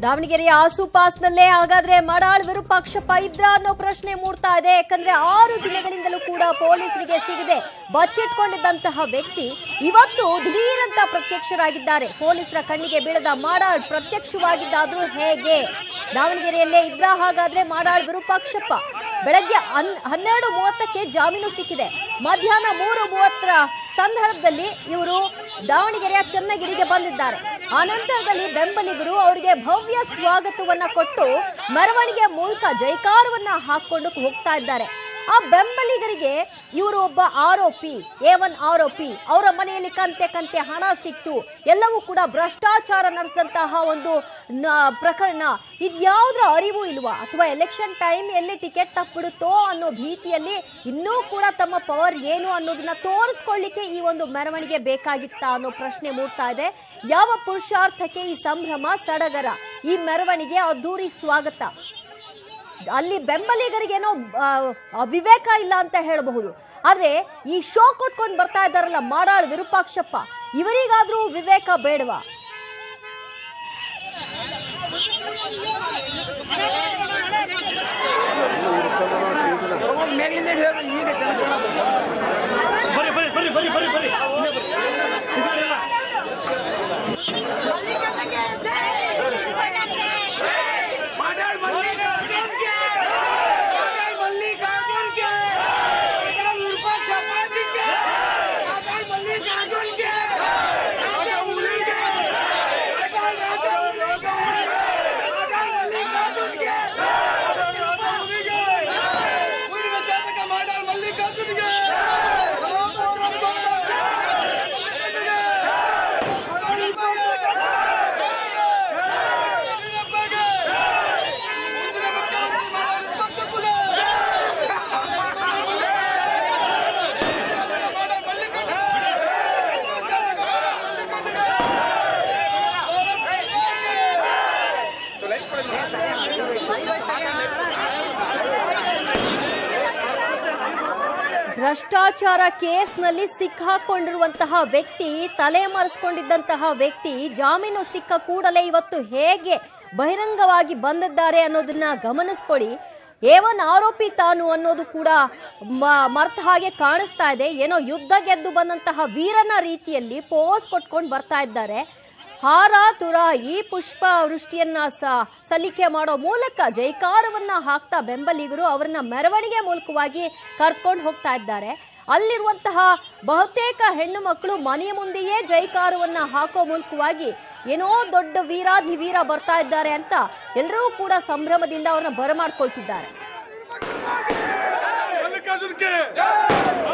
ದಾವಣಗೆರೆಯ ಆಸುಪಾಸ್ನಲ್ಲೇ ಹಾಗಾದ್ರೆ ಮಾಡಾಳ್ ವಿರೂಪಾಕ್ಷಪ್ಪ ಇದ್ರ ಅನ್ನೋ ಪ್ರಶ್ನೆ ಮೂಡ್ತಾ ಇದೆ ಯಾಕಂದ್ರೆ ಆರು ದಿನಗಳಿಂದಲೂ ಕೂಡ ಪೊಲೀಸರಿಗೆ ಸಿಗದೆ ಬಚ್ಚಿಟ್ಕೊಂಡಿದ್ದಂತಹ ವ್ಯಕ್ತಿ ಇವತ್ತು ದಿಢೀರಂತ ಪ್ರತ್ಯಕ್ಷರಾಗಿದ್ದಾರೆ ಪೊಲೀಸರ ಕಣ್ಣಿಗೆ ಬೀಳದ ಮಾಡಾಳ್ ಪ್ರತ್ಯಕ್ಷವಾಗಿದ್ದಾದ್ರೂ ಹೇಗೆ ದಾವಣಗೆರೆಯಲ್ಲೇ ಇದ್ರ ಹಾಗಾದ್ರೆ ಮಾಡಾಳ್ ವಿರೂಪಾಕ್ಷಪ್ಪ ಬೆಳಗ್ಗೆ ಹನ್ ಹನ್ನೆರಡು ಮೂವತ್ತಕ್ಕೆ ಜಾಮೀನು ಸಿಕ್ಕಿದೆ ಮಧ್ಯಾಹ್ನ ಮೂರು ಮೂವತ್ತರ ಸಂದರ್ಭದಲ್ಲಿ ಇವರು ದಾವಣಗೆರೆಯ ಚನ್ನಗಿರಿಗೆ ಬಂದಿದ್ದಾರೆ ಅನಂತರದಲ್ಲಿ ಬೆಂಬಲಿಗರು ಅವರಿಗೆ ಭವ್ಯ ಸ್ವಾಗತವನ್ನ ಕೊಟ್ಟು ಮೆರವಣಿಗೆ ಮೂಲಕ ಜೈಕಾರವನ್ನ ಹಾಕೊಂಡು ಹೋಗ್ತಾ ಇದ್ದಾರೆ ಆ ಬೆಂಬಲಿಗರಿಗೆ ಇವರು ಒಬ್ಬ ಆರೋಪಿ ಎ ಒನ್ ಆರೋಪಿ ಅವರ ಮನೆಯಲ್ಲಿ ಕಂತೆ ಕಂತೆ ಹಣ ಸಿಕ್ತು ಎಲ್ಲವೂ ಕೂಡ ಭ್ರಷ್ಟಾಚಾರ ನಡೆಸಿದಂತಹ ಒಂದು ನ- ಪ್ರಕರಣ ಇದ್ಯಾವುದ್ರ ಅರಿವು ಇಲ್ವಾ ಅಥವಾ ಎಲೆಕ್ಷನ್ ಟೈಮ್ ಎಲ್ಲಿ ಟಿಕೆಟ್ ತಪ್ಪಿಡುತ್ತೋ ಅನ್ನೋ ಭೀತಿಯಲ್ಲಿ ಇನ್ನೂ ಕೂಡ ತಮ್ಮ ಪವರ್ ಏನು ಅನ್ನೋದನ್ನ ತೋರಿಸ್ಕೊಳ್ಳಿಕ್ಕೆ ಈ ಒಂದು ಮೆರವಣಿಗೆ ಬೇಕಾಗಿತ್ತಾ ಅನ್ನೋ ಪ್ರಶ್ನೆ ಮೂಡ್ತಾ ಇದೆ ಯಾವ ಪುರುಷಾರ್ಥಕ್ಕೆ ಈ ಸಂಭ್ರಮ ಸಡಗರ ಈ ಮೆರವಣಿಗೆ ಅದ್ದೂರಿ ಸ್ವಾಗತ ಅಲ್ಲಿ ಬೆಂಬಲಿಗರಿಗೇನೋ ಆ, ಆ, ವಿವೇಕ ಇಲ್ಲ ಅಂತ ಹೇಳಬಹುದು ಆದ್ರೆ ಈ ಶೋ ಕೊಟ್ಕೊಂಡು ಬರ್ತಾ ಇದ್ದಾರಲ್ಲ ಮಾಡಾಳ್ ವಿರೂಪಾಕ್ಷಪ್ಪ ಇವರಿಗಾದ್ರೂ ವಿವೇಕ ಬೇಡವಾ ಬರ್ರಿ ಬರ್ರಿ ಬರ್ರಿ ಬರ್ರಿ ಬರ್ರಿ ಬರ್ರಿ ಇಲ್ಲೇ ಬರ್ರಿ ಇದಾರೆಲ್ಲ. ಮಾಡಾಳ್ ಮಲ್ಲಿಕಾರ್ಜುನ್ ಗೆ ಮಾಡಾಳ್ ಮಲ್ಲಿಕಾರ್ಜುನ್ ಗೆ ಮಾಡಾಳ್ ವಿರೂಪಾಕ್ಷಪ್ಪ ಜಿಗೆ ಮಾಡಾಳ್ ಮಲ್ಲಿಕಾರ್ಜುನ್ ಗೆ ರಾಜ ಹುಲಿಗೆ ಮಾಡಾಳ್ ರಾಜ ಹುಲಿಗೆ ಮಾಡಾಳ್ ಮಲ್ಲಿಕಾರ್ಜುನ್ ಗೆ ರಾಜ ಹುಲಿಗೆ ಮುಂದಿನ ಶಾಸಕ ಮಾಡಾಳ್ ಮಲ್ಲಿಕಾರ್ಜುನ್ ಗೆ ಮುಂದಿನ ಮುಖ್ಯಮಂತ್ರಿ ಮಾಡಾಳ್ ವಿರೂಪಾಕ್ಷಪ್ಪಗೆ ಮಾಡಾಳ್ ಭ್ರಷ್ಟಾಚಾರ ಕೇಸ್ನಲ್ಲಿ ಸಿಕ್ಕಾಕೊಂಡಿರುವಂತಹ ವ್ಯಕ್ತಿ ತಲೆ ಮರೆಸ್ಕೊಂಡಿದ್ದಂತಹ ವ್ಯಕ್ತಿ ಜಾಮೀನು ಸಿಕ್ಕ ಕೂಡಲೇ ಇವತ್ತು ಹೇಗೆ ಬಹಿರಂಗವಾಗಿ ಬಂದಿದ್ದಾರೆ ಅನ್ನೋದನ್ನ ಗಮನಿಸ್ಕೊಳ್ಳಿ ಏವನ್ ಆರೋಪಿ ತಾನು ಅನ್ನೋದು ಕೂಡ ಮ- ಮರ್ತ ಹಾಗೆ ಕಾಣಿಸ್ತಾ ಇದೆ ಏನೋ ಯುದ್ಧ ಗೆದ್ದು ಬಂದಂತಹ ವೀರನ ರೀತಿಯಲ್ಲಿ ಪೋಸ್ ಕೊಟ್ಕೊಂಡು ಬರ್ತಾ ಇದ್ದಾರೆ ಹಾರ ತುರಾಯಿ ಪುಷ್ಪ ವೃಷ್ಟಿಯನ್ನ ಸ- ಸಲ್ಲಿಕೆ ಮಾಡೋ ಮೂಲಕ ಜೈಕಾರವನ್ನ ಹಾಕ್ತಾ ಬೆಂಬಲಿಗರು ಅವರನ್ನ ಮೆರವಣಿಗೆ ಮೂಲಕವಾಗಿ ಕರ್ಕೊಂಡು ಹೋಗ್ತಾ ಇದ್ದಾರೆ ಅಲ್ಲಿರುವಂತಹ ಬಹುತೇಕ ಹೆಣ್ಣು ಮಕ್ಕಳು ಮನೆಯ ಮುಂದೆಯೇ ಜೈಕಾರವನ್ನ ಹಾಕೋ ಮೂಲಕವಾಗಿ ಏನೋ ದೊಡ್ಡ ವೀರಾಧಿ ವೀರ ಬರ್ತಾ ಇದ್ದಾರೆ ಅಂತ ಎಲ್ಲರೂ ಕೂಡ ಸಂಭ್ರಮದಿಂದ ಅವ್ರನ್ನ ಬರಮಾಡ್ಕೊಳ್ತಿದ್ದಾರೆ ಮಲ್ಲಿಕಾರ್ಜುನ್ ಗೆ